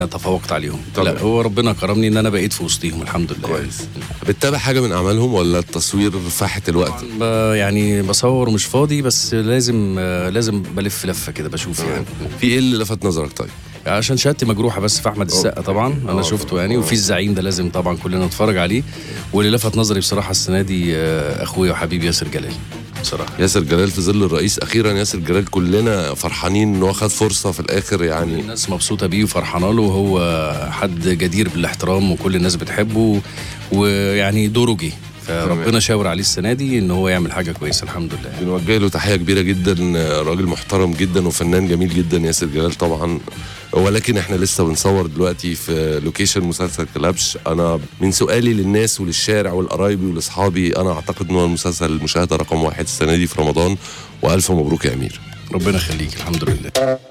تفوقت عليهم طبعا. لا هو ربنا كرمني ان انا بقيت في وسطهم الحمد لله كويس بتتابع حاجه من اعمالهم ولا التصوير فاحه الوقت ب- يعني بصور ومش فاضي بس لازم آه، لازم بلف لفه كده بشوف يعني في ايه اللي لفت نظرك طيب عشان شهادتي مجروحه بس في احمد السقا طبعا انا آه، شفته طبعاً. يعني وفي الزعيم ده لازم طبعا كلنا نتفرج عليه واللي لفت نظري بصراحه السنه دي آه، اخويا وحبيبي ياسر جلال بصراحه ياسر جلال في ظل الرئيس اخيرا ياسر جلال كلنا فرحانين ان هو خد فرصه في الاخر يعني الناس مبسوطه بيه وفرحانه له وهو حد جدير بالاحترام وكل الناس بتحبه ويعني دوره جه فربنا شاور عليه السنه دي ان هو يعمل حاجه كويسه الحمد لله بنوجه له تحيه كبيره جدا راجل محترم جدا وفنان جميل جدا ياسر جلال طبعا ولكن احنا لسه بنصور دلوقتي في لوكيشن مسلسل كلبش انا من سؤالي للناس وللشارع ولقرايبي ولاصحابي انا اعتقد ان هو المسلسل المشاهده رقم واحد السنه دي في رمضان والف مبروك يا امير ربنا يخليك الحمد لله